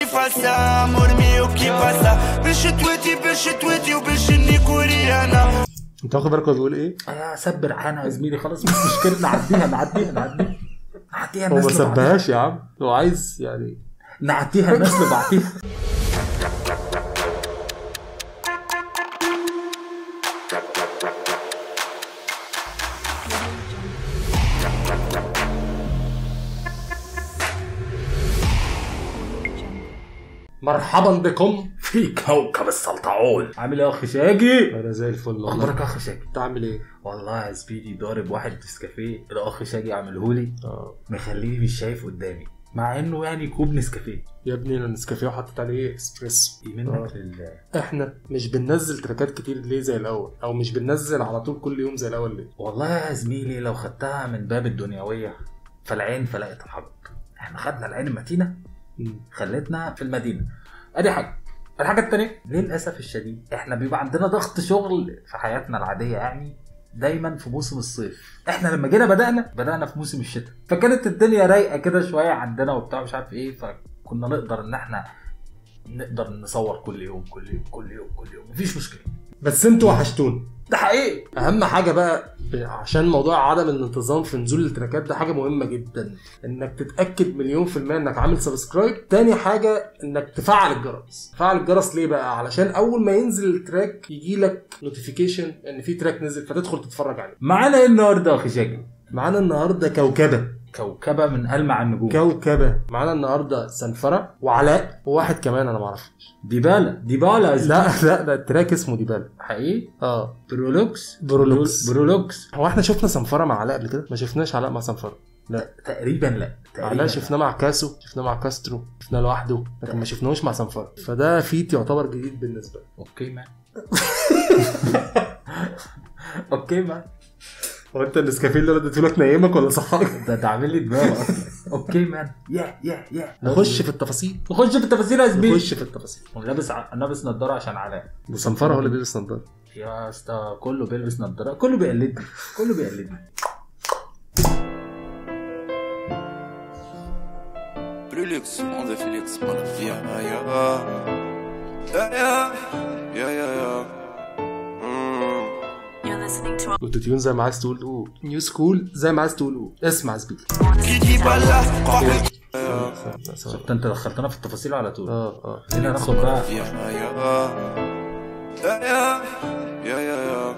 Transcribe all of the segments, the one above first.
faça amor mio que passa باش تويتي باش تويتي وباش نيكوري انا انت واخد بالك هو بيقول ايه؟ يا سب ريحانه يا زميلي خلاص مش مشكله نعديها نعديها نعديها نعديها هو ما الناس لبعضيها. سبهاش يا عم هو عايز يعني نعديها الناس لبعضيها مرحبا بكم في كوكب السلطعون عامل ايه يا اخ شاجي انا زي الفل والله اخبارك يا اخ شاجي انت عامل ايه؟ والله يا زميلي ضارب واحد نسكافيه الاخ شاجي عاملهولي اه مخليني مش شايف قدامي مع انه يعني كوب نسكافيه يا ابني انا نسكافيه وحطيت عليه اسبريسو منك آه. لله احنا مش بننزل تراكات كتير ليه زي الاول او مش بننزل على طول كل يوم زي الاول ليه والله يا زميلي لو خدتها من باب الدنيوية فالعين فلقت الحق احنا خدنا العين المتينة مم. خلتنا في المدينة ادي حاجة الحاجة التانية للأسف الشديد احنا بيبقى عندنا ضغط شغل في حياتنا العادية يعني دايما في موسم الصيف احنا لما جينا بدأنا بدأنا في موسم الشتاء فكانت الدنيا رايقة كده شوية عندنا وبتاع مش عارف ايه فكنا نقدر ان احنا نقدر نصور كل يوم كل يوم كل يوم كل يوم مفيش مشكلة بس انتوا وحشتوني ده حقيقي اهم حاجه بقى ب- عشان موضوع عدم الانتظام في نزول التراكات ده حاجه مهمه جدا انك تتاكد مليون في الميه انك عامل سبسكرايب تاني حاجه انك تفعل الجرس تفعل الجرس ليه بقى علشان اول ما ينزل التراك يجي لك نوتيفيكيشن ان في تراك نزل فتدخل تتفرج عليه معانا ايه النهارده يا اخي شاكر معانا النهارده كوكبه كوكبه من ألمع النجوم كوكبه معانا النهارده سنفره وعلاء وواحد كمان انا ما اعرفش ديبالا ديبالا يا زميلي. لا لا ده التراك اسمه ديبالا حقيقي اه برولوكس برولوكس. برولوكس هو احنا شفنا سنفره مع علاء قبل كده ما شفناش علاء مع سنفره لا تقريبا لا تقريبا علاء شفناه مع كاسو شفناه مع كاسترو شفناه لوحده لكن ما شفناهوش مع سنفره فده فيت يعتبر جديد بالنسبه لي اوكي مان اوكي مان هو انت النسكافيه اللي انا اديته لك نايمك ولا صحاك؟ ده ده عامل لي دماغ اصلا اوكي مان يا يا يا نخش في التفاصيل نخش في التفاصيل يا زميلي نخش في التفاصيل لابس ع... لابس نضاره عشان علاء وصنفره هو اللي بيلبس نضاره يا اسطى كله بيلبس نضاره كله بيقلدني كله بيقلدني Brulux on the Felix motherfucker yeah yeah yeah yeah yeah yeah Mm. You're listening to اوتو تيون زي ما عايز تقول قول نيو سكول زي ما عايز تقول قول اسمع زبيدي Kiki Balla قاحل شفت انت دخلتنا في التفاصيل على طول اه اه خلينا ناخد بقى yeah yeah yeah yeah yeah yeah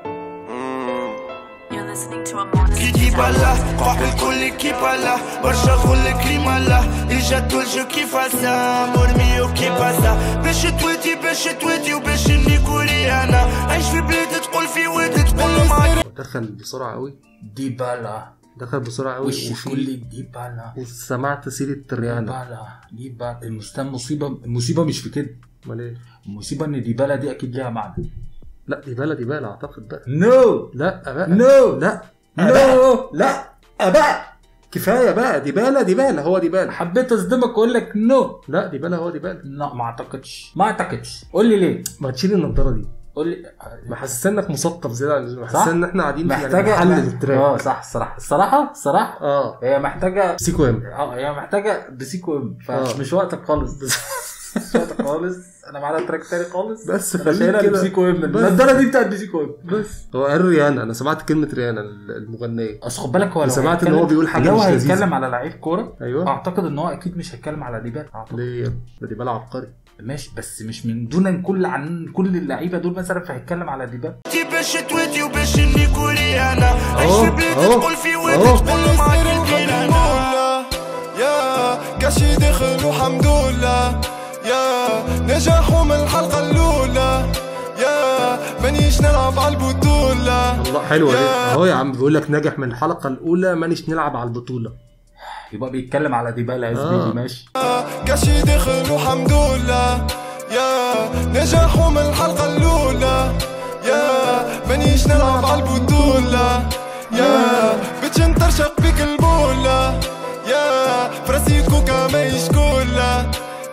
Mm. You're listening to a morning كيكي بلا قاحل كل كي بلا برشا غل كريمالا اجا الجو كي فاسا مرميو كي باسا باش تويتي باش تويتي وباش نيكوري انا عايش في بلاد تقول في واد تقول معاك دخل بسرعه قوي ديبالا دخل بسرعه قوي وش وفي- كل ديبالا وسمعت سيره الريانة ديبالا ديبالا المستم مصيبه المصيبه مش في كده امال ايه؟ المصيبه ان ديبالا دي اكيد ليها معنى لا دي بالا دي بالا اعتقد بقى نو لا بقى نو لا نو لا بقى كفايه بقى دي بالا دي بالا هو دي بالا حبيت اصدمك واقول لك نو لا دي بالا هو دي بالا لا ما اعتقدش ما اعتقدش قول لي ليه ما تشيل النضاره دي قول لي محسسنا انك مثقف زياده عن اللزوم صح؟ محسسنا ان احنا قاعدين في محتاجه يعني محل اه التراك صح الصراحه الصراحه الصراحه اه هي محتاجه سيكو ام اه هي محتاجه بسيكو ام آه. فمش وقتك خالص مش وقتك خالص انا معانا تراك تاني خالص بس انا خليك شايلها كده. بسيكو ام بس. النضاره دي بتاعت بسيكو ام بس هو قال ريانا انا سمعت كلمه ريانا المغنيه اصل خد بالك هو لو سمعت إن هيتكلم- هو بيقول حاجة لو مش لذيذة. هيتكلم على لعيب كوره ايوه اعتقد ان هو اكيد مش هيتكلم على ديبالا اعتقد ليه يا ابني؟ ده دي بالا عبقري ماشي بس مش من دون كل عن كل اللعيبه دول مثلا فهيتكلم على ديبالا تويتي باش تويتي وباش نيكوري انا عايش أهو، في بلاد أهو، تقول في أهو. واد تقول معاك الكيرانة يا كاشي دخل وحمد لله يا نجاحوا من الحلقة الأولى يا مانيش نلعب على البطولة الله حلوه دي يا- اهو يا عم بيقول لك نجح من الحلقه الاولى مانيش نلعب على البطوله يبقى بيتكلم على ديبالا يا آه. زميلي ماشي كاشي دخل وحمد لله يا نجاحوا من الحلقة الأولى يا مانيش نلعب على البطولة يا بتشنطرشق بك البولة يا فراسي كوكا ما يشكولة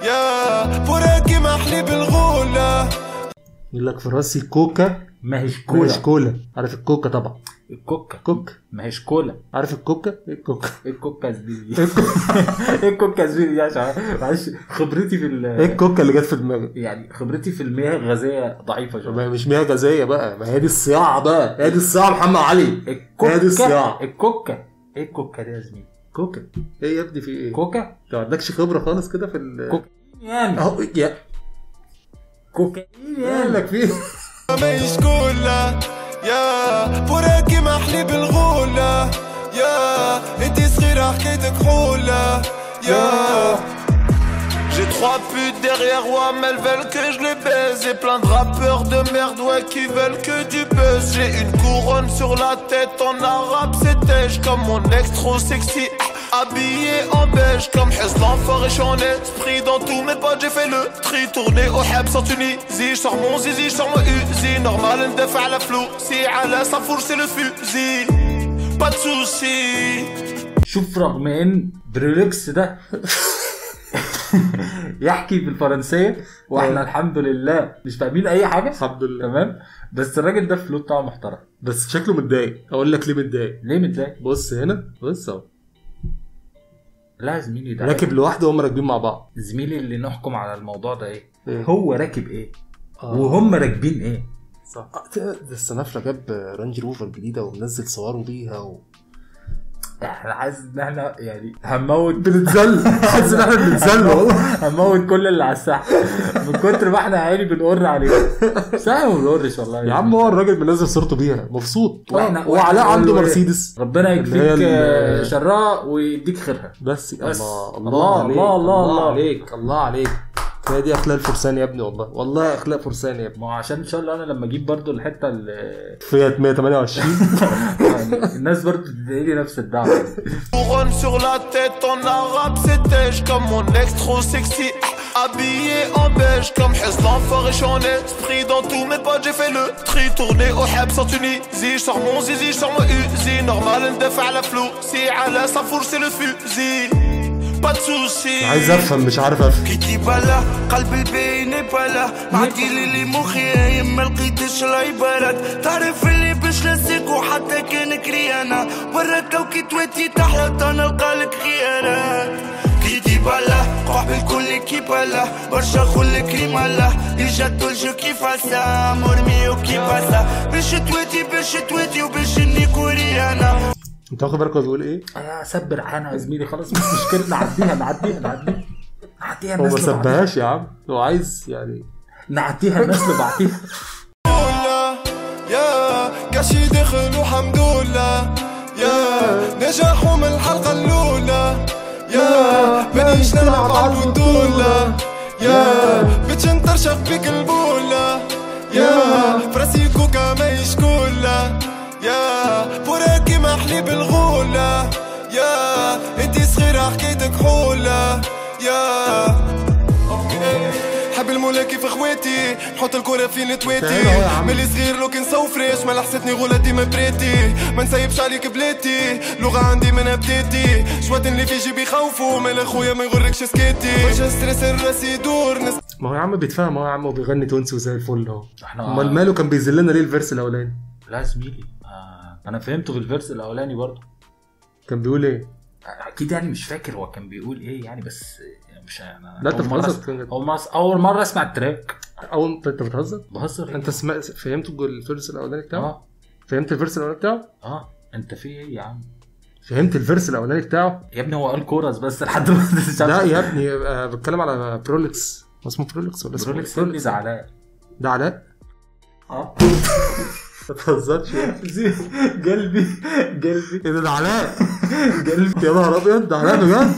يا فراكي محلي بالغولة يقول لك في راسي كوكا ما هيش مش كولا كولا عارف الكوكا طبعا الكوكا كوك ما هيش كولا عارف الكوكا ايه الكوكا ايه الكوكا يا زميلي ايه الكوكا ايه الكوكا يا زميلي دي عشان معلش خبرتي في ال ايه الكوكا اللي جت في دماغك يعني خبرتي في المياه الغازيه ضعيفه شويه ما هي مش مياه غازيه بقى ما هي دي الصياعه بقى هي دي الصياعه محمد علي الكوكا هي دي الصياعه الكوكا ايه الكوكا دي يا زميلي كوكا ايه يا ابني في ايه؟ كوكا انت ما عندكش خبره خالص كده في ال كوكا يعني اهو يا كوكايين يعني مالك في ايه؟ ما يشكولا يا فراكي محلي بالغولة يا انتي صغيرة حكايتك حولة يا J'ai trois putes derrière moi, mais elles veulent que je les baise. Et plein de rappeurs de merde, ouais, qui veulent que du buzz. J'ai une couronne sur la tête, en arabe c'était comme mon ex trop sexy. Habillé en beige, comme Hez l'enfant et en esprit. Dans tous mes potes, j'ai fait le tri. Tourné au Hebs en Tunisie. J'sors mon zizi, j'sors mon uzi. Normal, ndef à la flou. Si à la four c'est le fusil. Pas de soucis. شوف رغم ان بريلكس ده يحكي بالفرنسيه واحنا الحمد لله مش فاهمين اي حاجه الحمد لله تمام بس الراجل ده الفلو بتاعه محترم بس شكله متضايق اقول لك ليه متضايق ليه متضايق؟ بص هنا بص اهو لا يا زميلي ده راكب لوحده وهم راكبين مع بعض زميلي اللي نحكم على الموضوع ده ايه؟ إيه؟ هو راكب ايه؟ آه. وهم راكبين ايه؟ صح آه، ده السنافرة جاب رانج روفر جديدة ومنزل صوره بيها و... احنا حاسس ان احنا يعني هنموت بنتذل حاسس ان احنا بنتذل والله هنموت كل اللي على الساحه من كتر ما احنا يا عيني بنقر عليه ساعه ما بنقرش والله يا عم هو الراجل منزل صورته بيها مبسوط وإحنا- وعلاء وإحنا عنده نقول له إيه؟ مرسيدس ربنا اللي هي يكفيك ال- آه، شراء ويديك خيرها بس بس. الله الله، عليك الله، الله، الله الله. عليك الله عليك هي دي اخلاق الفرسان يا ابني والله والله اخلاق فرسان يا ابني ما هو عشان ان شاء الله انا لما اجيب برضو الحته اللي فيات 128 يعني الناس برضو تدعي لي نفس الدعوه Couronne sur la tête en arabe, c'était comme mon ex trop sexy. Habillé en beige comme Hez l'enfant et en esprit. Dans tous mes potes, j'ai fait le tri. Tourné au Hebs en Tunisie. J'sors mon zizi, j'sors mon uzi. Normal, ndef à la flou. Si à la four c'est le fusil. Pas de soucis. عايز افهم مش عارف افهم كيتي بلا قلب البي نبلا معدي لي مخي يما لقيتش العبارات تعرف اللي باش نسيك وحتى كان كريانا برا كوكي تويتي تحلى نلقى لك خيانات كيتي بلا قوح بالكل كي بلا برشا خل كريمالا يجاتو الجو كيفاسا مرمي وكيفاسا باش تويتي باش تويتي وباش نيكوريانا انت واخد بالك هو بيقول ايه؟ يا سبر عنها يا زميلي خلاص مش مشكله نعديها نعديها نعديها نعديها هو ما الناس اللي بعديها. سبهاش يا عم هو عايز يعني نعديها الناس اللي بعديها ولا يا كاشي دخل وحمد لله يا نجاحوا من الحلقة الأولى يا مانيش نلعب على البطولة يا بتش نطرشق بك البولة يا فراسي كوكا ما يشكولا يا فراكي محلي بالغولة يا انتي صغيرة حكايتك حولة يا حب المولا كيف اخواتي نحط الكرة في نتواتي تعالى أهو يا عم. ملي صغير لو كان سو فريش ما لحستني غولة ديما بريتي ما نسيبش عليك بلاتي لغة عندي من بديتي شوات اللي في جيبي خوفو مال اخويا ما يغركش سكيتي برشا ستريس الراس يدور نس ما هو يا عم بيتفهم اهو يا عم وبيغني تونسي وزي الفل اهو احنا امال ماله كان بيذلنا ليه الفيرس الاولاني؟ لا يا زميلي آه. انا فهمته في الفيرس الاولاني برضو كان بيقول ايه؟ اكيد يعني مش فاكر هو كان بيقول ايه يعني بس يعني مش انا لا، أنت أول مرة بتهزر. أس- اول مره اول مره اسمع التراك اول انت أنت بتهزر؟ بهزر انت سمعت فهمت الجول- الفيرس الاولاني بتاعه؟ اه فهمت الفيرس الاولاني بتاعه؟ اه انت في ايه يا عم فهمت الفيرس الاولاني بتاعه؟ يا ابني هو قال كورس بس لحد دلوقتي مش عارف- لا يا ابني آه، بتكلم على برولكس هو اسمه برولكس ولا اسمه برولكس إيه؟ اللي زعلان ده علاء؟ اه ما تهزرش يا ابني. قلبي قلبي ايه ده ده علاء قلبي يا نهار ابيض ده علاء بجد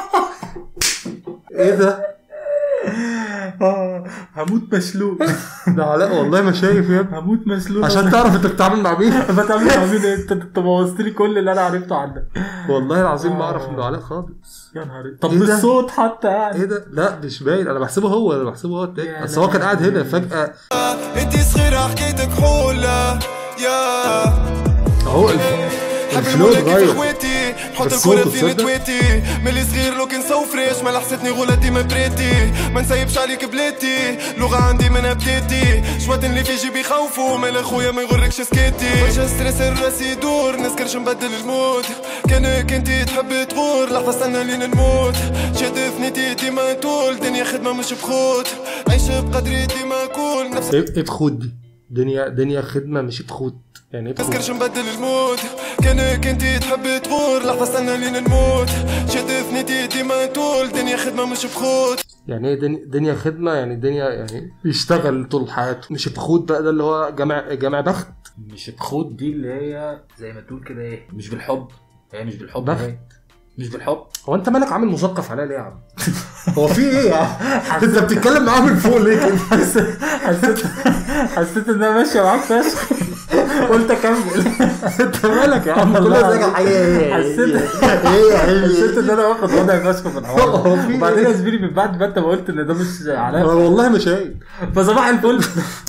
ايه ده آه هموت مسلوق ده علاء والله ما شايف يا ابني هموت مسلوق عشان تعرف انت بتتعامل مع مين بتعمل مع مين انت انت بوظت لي كل اللي انا عرفته عنك والله العظيم ما اعرف انه علاء خالص يا نهار طب إيه ده؟ بالصوت حتى يعني ايه ده لا مش باين انا بحسبه هو انا بحسبه هو التاني يا بس هو كان قاعد هنا فجاه انتي صغيرة حكايتك حولة يا اهو الف- حب الفلو المولى كيف اتغير. اخواتي نحط بس الكورة صوته في تصدق؟ نتواتي ملي صغير لو كان سو فريش ما لحستني غولة ديما بريتي ما نسيبش عليك بلاتي لغة عندي من بديتي شوات اللي في جيبي خوفو مال اخويا ما يغركش سكيتي برشا ستريس الراس يدور نسكرش نبدل المود كانك انتي تحب تغور لحظة استنى لين نموت شاد ثنيتي ديما طول دنيا خدمة مش بخوت عيش بقدري ديما كول نفس ايه إيه بخوت دي دنيا دنيا خدمه مش بخوت يعني ايه بخوت تذكرش نبدل المود كانك انتي تحب تغور لحظة استنى لين نموت شاد ثنيتي ديما طول دنيا خدمة مش بخوت يعني ايه دنيا, دنيا خدمه يعني دنيا يعني بيشتغل طول حياته مش بخوت بقى ده اللي هو جامع جامع بخت مش بخوت دي اللي هي زي ما تقول كده ايه مش بالحب هي مش بالحب بخت. هي مش بالحب هو انت مالك عامل مثقف عليا ليه يا عم؟ هو في ايه يا عم؟ انت بتتكلم معاه من فوق ليه كده؟ حسيت حسيت انها ماشيه معاك فشخ قلت اكمل انت مالك يا عم؟ كل والله ده العظيم. حاجه حسيت ايه يا عم؟ حسيت ان انا واخد وضعي فشخ في هو الحوار في وبعدين إيه؟ يا زميلي من بعد ما انت ما قلت ان ده مش علامه والله مش عيب فصباح الفل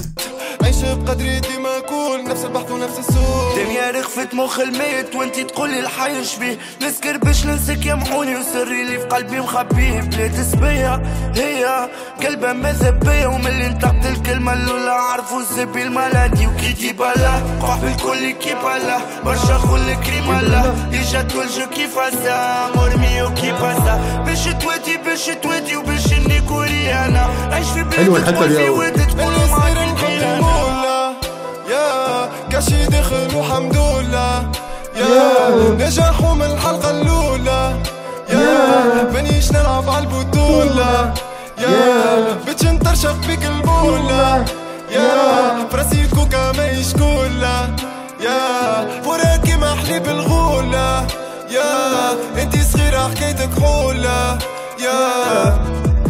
عيش بقدري ديما كول نفس البحث ونفس السوق دنيا رغفت مخ الميت وانتي تقولي الحي شبيه نسكر باش ننسك يمحوني وسري اللي في قلبي مخبيه بلا تسبية هي قلبها مذبية وملي نطقت الكلمة الأولى عرفوا الزبي الملادي وكي بلا قحب الكل كي بلا برشا خل كريم الله إجا تولجو كي فاسا مرمي وكي باسا باش تواتي باش تواتي وباش اني كوريانا عيش في حلوة بلاد الحتة تقول دي في أوي. ود تقول اللي صغير معاك نحب الديانة. المولى يا كاشي دخل وحمد لله يا نجاحوا من الحلقة الأولى يا بنيش نلعب على البطولة يا بتش نطرشق بيك البولة يا براسي كوكا ما يشكولة يا وراكي ما حليب الغولة يا انتي صغيرة حكايتك حولة يا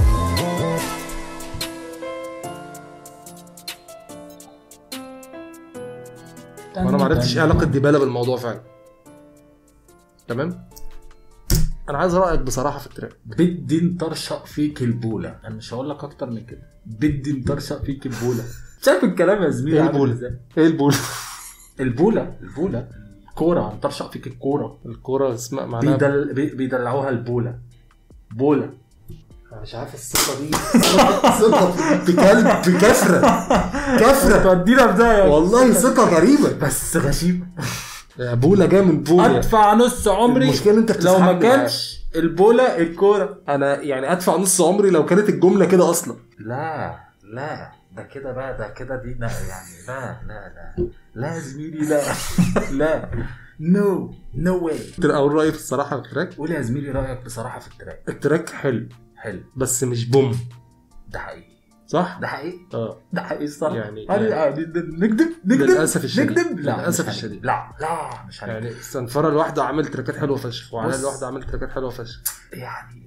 وانا ما عرفتش ايه علاقه ديبالا بالموضوع فعلا تمام انا عايز رايك بصراحه في التراك بدي نطرشق فيك البوله انا مش هقول لك اكتر من كده بدي نطرشق فيك البوله شايف الكلام يا زميلي ايه عامل البوله إزاي؟ ايه البوله البوله البوله الكوره هنطرشق فيك الكوره الكوره اسمها معناها بيدل... بي- بيدلعوها البوله بوله أنا مش عارف الثقه دي ثقه بكلب بكثره كثره تودينا في ده والله ثقه غريبه بس غشيمه يا بولا جاي من بولا ادفع نص عمري المشكلة إن أنت لو ما بتسحبني كانش البوله الكوره انا يعني ادفع نص عمري لو كانت الجمله كده اصلا لا لا ده كده بقى ده كده دي لا يعني لا لا لا لا يا زميلي لا لا نو نو واي اول رايي في الصراحه في التراك قول يا زميلي رايك بصراحه في التراك التراك حلو حلو بس مش بوم ده حقيقي صح؟ ده حقيقي اه ده حقيقي الصراحه يعني- يعني يعني نكذب نكذب للأسف الشديد. نكذب لا للأسف مش الشديد. هنكذب. لا لا مش هنكذب. يعني استنفرة لوحده عامل تراكات حلوه فشخ وعلاء بص. لوحده عامل تراكات حلوه فشخ يعني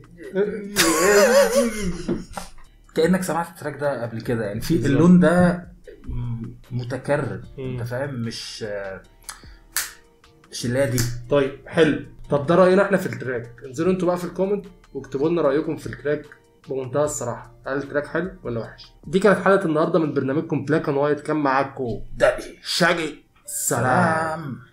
كانك سمعت التراك ده قبل كده يعني في بالظبط. اللون ده م- متكرر مم. انت فاهم مش مش اللي دي طيب حلو طب ده راينا احنا في التراك انزلوا انتوا بقى في الكومنت واكتبوا لنا رايكم في التراك بمنتهى الصراحه هل التراك حلو ولا وحش دي كانت حلقه النهارده من برنامجكم بلاك اند وايت كان معاكم ده ايه شاجي سلام سلام